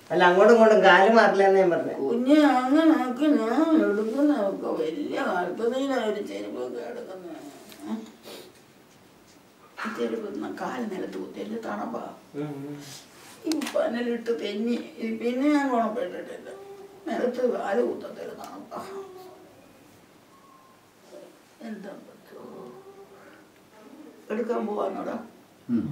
അല്ല അങ്ങോട്ടും ഇങ്ങോട്ടും കാല് മാറില്ലെന്ന് ഞാൻ പറഞ്ഞു കുഞ്ഞ് അങ്ങനെയൊക്കെ ഞാൻ എടുക്കുന്നതൊക്കെ വലിയ കാലത്തതിനാ ഒരു ചെരുപ്പൊക്കെ എടുക്കുന്നത് ചെരുപ്പ് ന- കാല് നിലത്ത് കുത്തിയല്ലേ തണുപ്പാ ഈ പനലിട്ട് തെന്നി ഇത് പിന്നെ ഞാൻ ഗുണപ്പെട്ടിട്ടില്ല നിലത്ത് കാല് കുത്തത്തില്ല തണുപ്പാ എന്താ പറ്റുമോ എടുക്കാൻ പോവാന്നോടാ ഉം.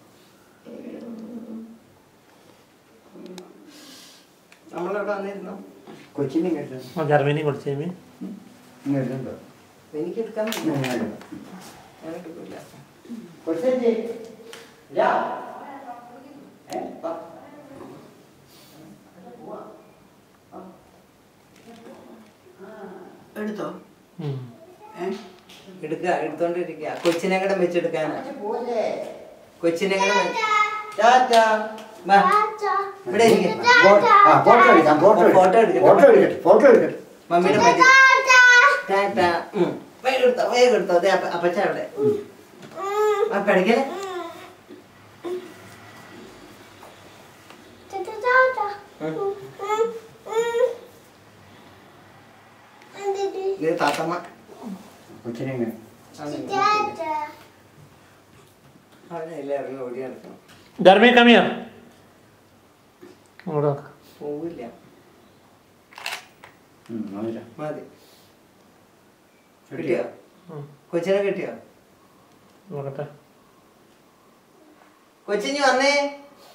നമ്മളവിടെ വന്നിരുന്നു കൊച്ചിനെ കേട്ടോ ആ ജർമ്മനി കൊടുത്തേമി ഇങ്ങോട്ടുണ്ടോ എനിക്ക് എടുക്കാൻ പറ്റില്ല ഞാൻ എടുക്കില്ല കൊച്ചേ രാ ഏ വാ. എടുത്തോ ഉം. ഏ എടുക്ക എടുത്തോണ്ടിരിക്കുക കൊച്ചിനെ കൂടെ വെച്ചെടുക്കാനാ കൊച്ചേ പോലെ കൊച്ചിനെ കൂടെ വെച്ച് ടാറ്റാ വാ ഇവിടെ ഇരിക്ക്. ആ ഫോട്ടോ എടുക്കാം ഫോട്ടോ ഫോട്ടോ എടുക്കാം എടുക്കട്ടെ. ഫോട്ടോ എടുക്കട്ടെ ഫോട്ടോ എടുക്കട്ടെ മമ്മിയുടെ മതി ടാറ്റാ ഉം. വേഗം എടുത്തോ വേഗം എടുത്തോ അതെ അപ്പ അപ്പച്ച അവിടെ ആ പഠിക്കലേ ഇത് താത്തമ്മ കൊച്ചിനെ ഇങ്ങനെ അവനെല്ലാം ഇറങ്ങി ഓടി നടക്കണം ജർമ്മനി കമ്മിയാ അങ്ങോട്ട് നോക്ക്. പോവില്ല ഉം, മതിടാ. മതി കിട്ടിയോ ഉം. കൊച്ചിനെ കിട്ടിയോ നോക്കട്ടെ കൊച്ചിഞ്ഞ് വന്നേ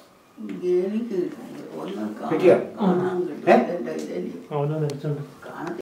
എനിക്ക് ഒന്നും കിട്ടിയോ? കാണാൻ ഏ? കിട്ടില്ല അവനൊന്ന് എടുത്തുണ്ട് കാണത്തില്ല